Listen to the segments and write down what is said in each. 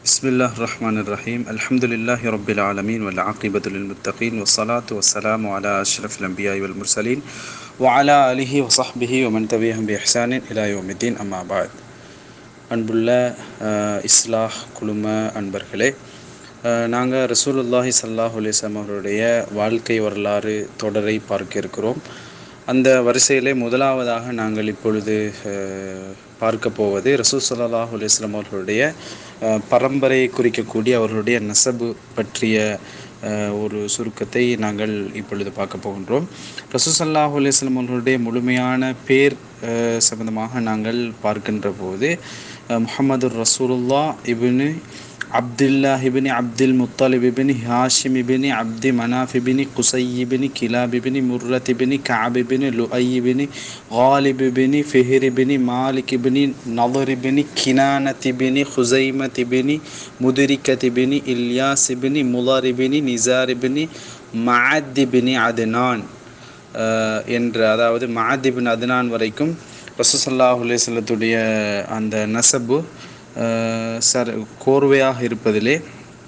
بسم الله الرحمن الرحيم الحمد لله رب العالمين والعاقبة للمتقين والصلاة والسلام على أشرف الأنبياء والمرسلين وعلى آله وصحبه ومن تبعهم بإحسان إلى يوم الدين أما بعد அன்புள்ள அஹ், இஸ்லாஹ் குழும அன்பர்களே நாங்கள் ரசூலுல்லாஹி ஸல்லல்லாஹு அலைஹி வஸல்லம் அவருடைய வாழ்க்கை வரலாறு தொடரை பார்க்க இருக்கிறோம் அந்த வரிசையிலே முதலாவதாக நாங்கள் இப்பொழுது அஹ், பார்க்க போவது ரசூல் ஸல்லல்லாஹு அலைஹி வஸல்லம் அவர்களுடைய அஹ், பரம்பரையை குறிக்கக்கூடிய அவர்களுடைய நசபு பற்றிய அஹ், ஒரு சுருக்கத்தை நாங்கள் இப்பொழுது பார்க்க போகின்றோம் ரசூல் ஸல்லல்லாஹு அலைஹி வஸல்லம் அவர்களுடைய முழுமையான பேர் அஹ், சம்பந்தமாக நாங்கள் பார்க்கின்ற போது முஹம்மது ரசூலுல்லா இப்னு அப்துல்லா இபினி அப்துல் முத்தலிப் இபினி ஹாஷிம் இபினி அப்தி மனாஃப் இபினி குசை இபினி கிலாப் இபினி முர்ரத் இபினி காப் இபினி லுஐ இபினி غالب இபினி ஃபிஹிர் இபினி மாலிக் இபினி நதர் இபினி கினானத் இபினி ஹுசைமத் இபினி முதிரிக்கத் இபினி இல்யாஸ் இபினி முலர் இபினி நிசார் இபினி மஅத் இபினி அதனான் அஹ், என்ற அதாவது மஅத் இபின் அதனான் வரைக்கும் ரசூசல்லாஹ் அலைஹிஸ்ஸல்லத்துடைய அந்த நசபு அஹ், சர் கோர்வையாக இருப்பதிலே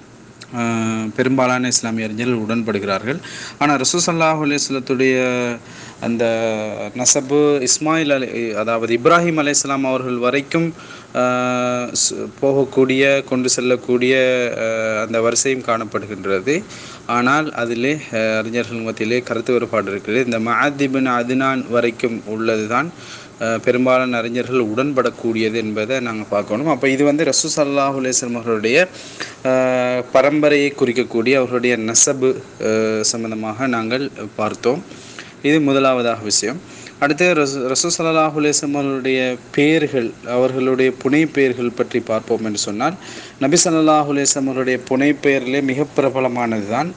அஹ், பெரும்பாலான இஸ்லாமிய அறிஞர்கள் உடன்படுகிறார்கள் ஆனால் ரசூசல்லாஹ் அலைஹிஸ்ஸல்லத்துடைய அந்த நசபு இஸ்மாயில் அலை அதாவது இப்ராஹிம் அலைஹிஸ்ஸலாம் அவர்கள் வரைக்கும் அஹ், சு- போகக்கூடிய கொண்டு செல்லக்கூடிய அஹ், அந்த வரிசையும் காணப்படுகின்றது ஆனால் அதிலே அஹ், அறிஞர்கள் மத்தியிலே கருத்து வேறுபாடு இருக்கிறது இந்த மஹதிபின் அதுனான் வரைக்கும் உள்ளதுதான் அஹ், பெரும்பாலான அறிஞர்கள் உடன்படக்கூடியது என்பதை நாங்கள் பார்க்கணும் அப்போ இது வந்து ரசூ சல்லாஹூ அலேஸ்லம் அவர்களுடைய அஹ், பரம்பரையை குறிக்கக்கூடிய அவர்களுடைய நசபு அஹ், சம்பந்தமாக நாங்கள் பார்த்தோம் இது முதலாவதாக விஷயம் அடுத்து ரசூ ரசூ சல்லாஹூ அலேஸ்லம் அவர்களுடைய பெயர்கள் அவர்களுடைய புனை பெயர்கள் பற்றி பார்ப்போம் என்று சொன்னால் நபி ஸல்லல்லாஹு அலைஹி வஸல்லம் அவருடைய புனை பெயரிலே மிக பிரபலமானது தான்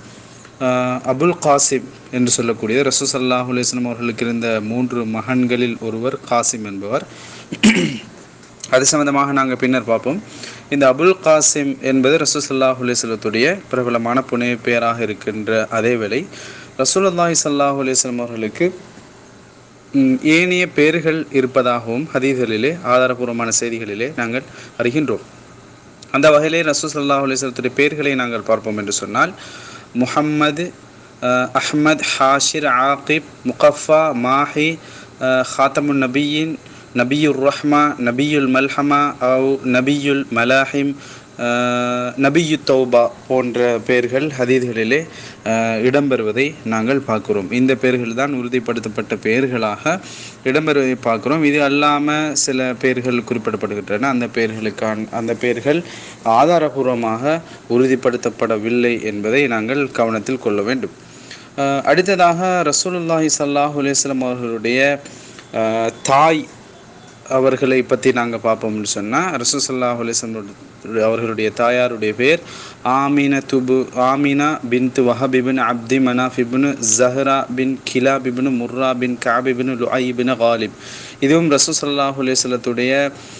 அபுல் காசிம் என்று சொல்லக்கூடிய ரசூ சல்லாஹூ அலைஹி அவர்களுக்கு இருந்த மூன்று மகன்களில் ஒருவர் காசிம் என்பவர் அது சம்பந்தமாக நாங்கள் பின்னர் பார்ப்போம் இந்த அபுல் காசிம் என்பது ரசூ சல்லாஹூ அலைஹிஸ்ஸல்லத்துடைய பிரபலமான புனை பெயராக இருக்கின்ற அதே வேளை ரசூலுல்லாஹி ஸல்லல்லாஹு அலைஹி வஸல்லம் அவர்களுக்கு ம், ஏனைய பெயர்கள் இருப்பதாகவும் ஹதீஸ்களிலே ஆதாரபூர்வமான செய்திகளிலே நாங்கள் அறிகின்றோம் அந்த வகையிலே ரசூ சல்லாஹ் அலிஸ்லத்துடைய பெயர்களை நாங்கள் பார்ப்போம் என்று சொன்னால் முஹம்மது அஹ், அஹ்மத் ஹாஷிர் ஆகிப் முகஃபா மாஹி அஹ், ஹாத்தமுன் நபியின் நபியுர் ரஹ்மா நபியுல் மல்ஹமா அவு நபியுல் மலாஹிம் அஹ், நபியு தௌபா போன்ற பெயர்கள் ஹதீதுகளிலே அஹ், இடம்பெறுவதை நாங்கள் பார்க்கிறோம் இந்த பெயர்கள் தான் உறுதிப்படுத்தப்பட்ட பெயர்களாக இடம்பெறுவதை பார்க்கிறோம் இது அல்லாமல் சில பெயர்கள் குறிப்பிடப்படுகின்றன அந்த பெயர்களுக்கான அந்த பெயர்கள் ஆதாரபூர்வமாக உறுதிப்படுத்தப்படவில்லை என்பதை நாங்கள் கவனத்தில் கொள்ள வேண்டும் அஹ், அடுத்ததாக ரசூலுல்லாஹி ஸல்லல்லாஹு அலைஹி வஸல்லம் அவர்களுடைய அஹ், தாய் அவர்களை பற்றி நாங்கள் பார்ப்போம்னு சொன்னால் ரசூசல்லாஹ் அலிஸ்லம் அவர்களுடைய தாயாருடைய பேர் ஆமினா துபு ஆமினா பின் வஹப் இபின் அப்தி மனாஃப் இபின் ஜஹ்ரா பின் கிலா பிபின் முர்ரா பின் காப் இபின் லுஐ பின் காலிப் இதுவும் ரசூ சல்லாஹூ அலிஸ்லத்துடைய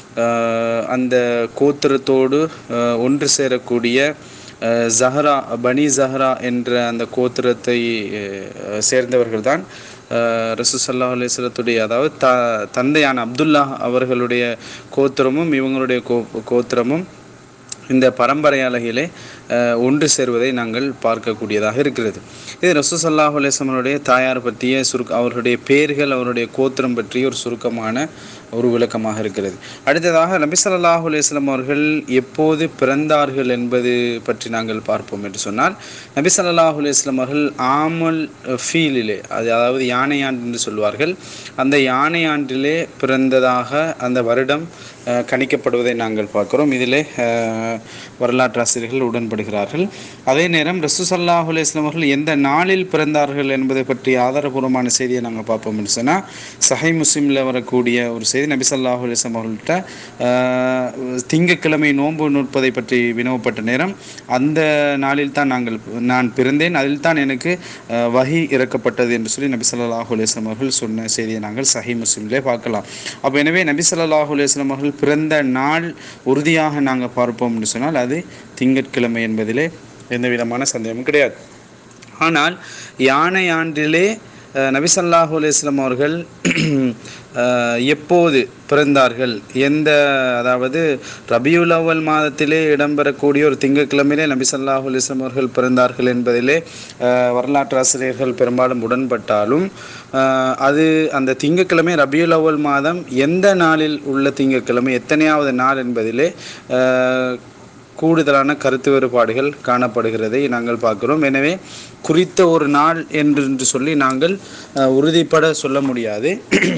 அந்த கோத்திரத்தோடு அஹ், ஒன்று சேரக்கூடிய அஹ், ஜஹரா பனி ஜஹரா என்ற அந்த கோத்திரத்தை அஹ், சேர்ந்தவர்கள் தான் ரசூசல்லா அலிஸ்லத்துடைய அதாவது த தந்தையான அப்துல்லா அவர்களுடைய கோத்திரமும் இவங்களுடைய கோ கோத்திரமும் இந்த பரம்பரை அழகிலே அஹ், ஒன்று சேர்வதை நாங்கள் பார்க்கக்கூடியதாக இருக்கிறது இது ரசூசல்லாஹ் அலிஸ்லமனுடைய தாயார் பற்றிய சுருக்க அவர்களுடைய பெயர்கள் அவருடைய கோத்திரம் பற்றிய ஒரு சுருக்கமான ஒரு விளக்கமாக இருக்கிறது அடுத்ததாக நபி ஸல்லல்லாஹு அலைஹி வஸல்லம் அவர்கள் எப்போது பிறந்தார்கள் என்பது பற்றி நாங்கள் பார்ப்போம் என்று சொன்னால் நபி ஸல்லல்லாஹு அலைஹி வஸல்லம் அவர்கள் ஆமல் ஃபீலிலே அது அதாவது யானை ஆண்டு என்று சொல்வார்கள் அந்த யானை ஆண்டிலே பிறந்ததாக அந்த வருடம் அஹ், கணிக்கப்படுவதை நாங்கள் பார்க்கிறோம் இதிலே அஹ், வரலாற்று ஆசிரியர்கள் உடன்படுகிறார்கள் அதே நேரம் ரசூ சல்லாஹூ அலைஹிஸ்லாம் அவர்கள் எந்த நாளில் பிறந்தார்கள் என்பதை பற்றி ஆதாரபூர்வமான செய்தியை நாங்கள் பார்ப்போம் என்று சொன்னால் சஹை முஸ்லீமில் வரக்கூடிய ஒரு செய்தி நபி ஸல்லல்லாஹு அலைஹி வஸல்லம் அவர்கள்ட்ட அஹ், திங்கட்கிழமை நோன்பு நோற்பதை பற்றி வினவப்பட்ட நேரம் அந்த நாளில் தான் நாங்கள் நான் பிறந்தேன் அதில் தான் எனக்கு அஹ், வஹி இறக்கப்பட்டது என்று சொல்லி நபி ஸல்லல்லாஹு அலைஹி வஸல்லம் அவர்கள் சொன்ன செய்தியை நாங்கள் சஹி முஸ்லீம்லே பார்க்கலாம் அப்போ எனவே நபி ஸல்லல்லாஹு அலைஹி வஸல்லம் அவர்கள் பிறந்த நாள் உறுதியாக நாங்கள் பார்ப்போம் என்று சொன்னால் அது திங்கட்கிழமை என்பதிலே எந்த விதமான சந்தேகமும் கிடையாது ஆனால் யானை ஆண்டிலே அஹ், நபி ஸல்லல்லாஹு அலைஹி வஸல்லம் அவர்கள் அஹ், எப்போது பிறந்தார்கள் எந்த அதாவது ரபியுல் அவ்வல் மாதத்திலே இடம்பெறக்கூடிய ஒரு திங்கட்கிழமையிலே நபி ஸல்லல்லாஹு அலைஹி வஸல்லம் அவர்கள் பிறந்தார்கள் என்பதிலே அஹ், வரலாற்று ஆசிரியர்கள் பெரும்பாலும் உடன்பட்டாலும் அஹ், அது அந்த திங்கட்கிழமை ரபியுல் அவ்வல் மாதம் எந்த நாளில் உள்ள திங்கட்கிழமை எத்தனையாவது நாள் என்பதிலே அஹ், கூடுதலான கருத்து வேறுபாடுகள் காணப்படுகிறதை நாங்கள் பார்க்கிறோம் எனவே குறித்த ஒரு நாள் என்று என்று சொல்லி நாங்கள் அஹ், உறுதிப்பட சொல்ல முடியாது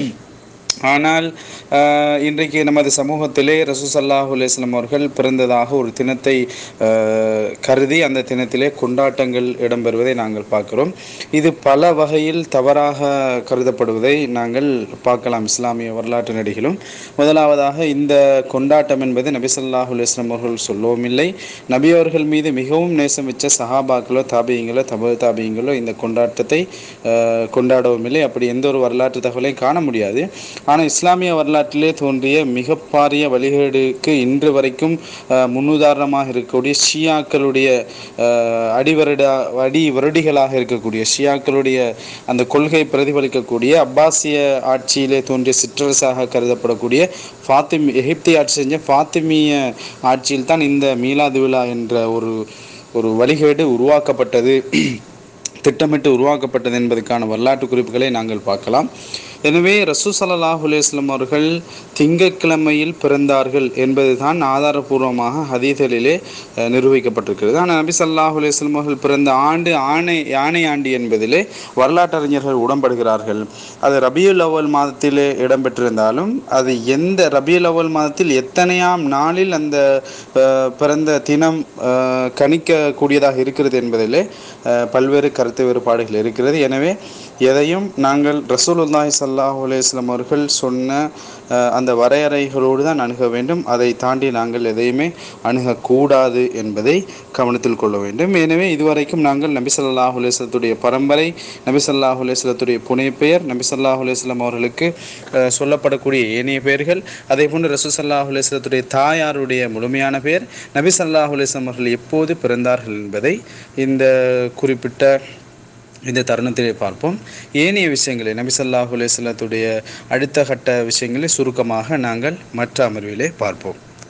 ஆனால் அஹ், இன்றைக்கு நமது சமூகத்திலே ரசூசல்லாஹு அலையம் அவர்கள் பிறந்ததாக ஒரு தினத்தை அஹ், கருதி அந்த தினத்திலே கொண்டாட்டங்கள் இடம்பெறுவதை நாங்கள் பார்க்கிறோம் இது பல வகையில் தவறாக கருதப்படுவதை நாங்கள் பார்க்கலாம் இஸ்லாமிய வரலாற்று நடிகளும் முதலாவதாக இந்த கொண்டாட்டம் என்பது நபி ஸல்லல்லாஹு அலைஹி வஸல்லம் அவர்கள் சொல்லவும் இல்லை நபி அவர்கள் மீது மிகவும் நேசம் வச்ச சஹாபாக்களோ தாபியங்களோ தப தாபியங்களோ இந்த கொண்டாட்டத்தை அஹ், கொண்டாடவும் இல்லை அப்படி எந்த ஒரு வரலாற்று தகவலையும் காண முடியாது ஆனால் இஸ்லாமிய வரலாற்றிலே தோன்றிய மிக பாரிய வழிகேடுக்கு இன்று வரைக்கும் அஹ், முன்னுதாரணமாக இருக்கக்கூடிய ஷியாக்களுடைய அஹ், அடிவருட அடி வருடிகளாக இருக்கக்கூடிய ஷியாக்களுடைய அந்த கொள்கை பிரதிபலிக்கக்கூடிய அப்பாசிய ஆட்சியிலே தோன்றிய சிற்றரசாக கருதப்படக்கூடிய ஃபாத்திமி எகிப்தி ஆட்சி செஞ்ச ஃபாத்திமிய ஆட்சியில் தான் இந்த மீலாது விழா என்ற ஒரு ஒரு வழிகேடு உருவாக்கப்பட்டது திட்டமிட்டு உருவாக்கப்பட்டது என்பதற்கான வரலாற்று குறிப்புகளை நாங்கள் பார்க்கலாம் எனவே ரசூ ஸல்லல்லாஹு அலைஹி வஸல்லம் அவர்கள் திங்கட்கிழமையில் பிறந்தார்கள் என்பதுதான் ஆதாரபூர்வமாக ஹதீஸ்களிலே அஹ், நிரூபிக்கப்பட்டிருக்கிறது ஆனால் நபி ஸல்லல்லாஹு அலைஹி வஸல்லம் அவர்கள் பிறந்த ஆண்டு ஆணை யானை ஆண்டு என்பதிலே வரலாற்றறிஞர்கள் உடன்படுகிறார்கள் அது ரபியுல் அவ்வல் மாதத்திலே இடம்பெற்றிருந்தாலும் அது எந்த ரபியுல் அவ்வல் மாதத்தில் எத்தனையாம் நாளில் அந்த அஹ், பிறந்த தினம் அஹ், கணிக்கக்கூடியதாக இருக்கிறது என்பதிலே அஹ், பல்வேறு கருத்து வேறுபாடுகள் இருக்கிறது எனவே எதையும் நாங்கள் ரசூலுல்லாஹி ஸல்லல்லாஹு அலைஹி வஸல்லம் அவர்கள் சொன்ன அஹ், அந்த வரையறைகளோடு தான் அணுக வேண்டும் அதை தாண்டி நாங்கள் எதையுமே அணுகக்கூடாது என்பதை கவனத்தில் கொள்ள வேண்டும் எனவே இதுவரைக்கும் நாங்கள் நபி ஸல்லல்லாஹு அலைஹி வஸல்லத்துடைய பரம்பரை நபி ஸல்லல்லாஹு அலைஹி வஸல்லத்துடைய புனை பெயர் நபி ஸல்லல்லாஹு அலைஹி வஸல்லம் அவர்களுக்கு அஹ், சொல்லப்படக்கூடிய ஏனைய பெயர்கள் அதே போன்று ரசூல் ஸல்லல்லாஹு அலைஹி வஸல்லத்துடைய தாயாருடைய முழுமையான பெயர் நபி ஸல்லல்லாஹு அலைஹி வஸல்லம் அவர்கள் எப்போது பிறந்தார்கள் என்பதை இந்த குறிப்பிட்ட இந்த தருணத்திலே பார்ப்போம் ஏனைய விஷயங்களை நபி ஸல்லல்லாஹு அலைஹி வஸல்லத்துடைய அடுத்த கட்ட விஷயங்களை சுருக்கமாக நாங்கள் மற்ற அமர்விலே பார்ப்போம்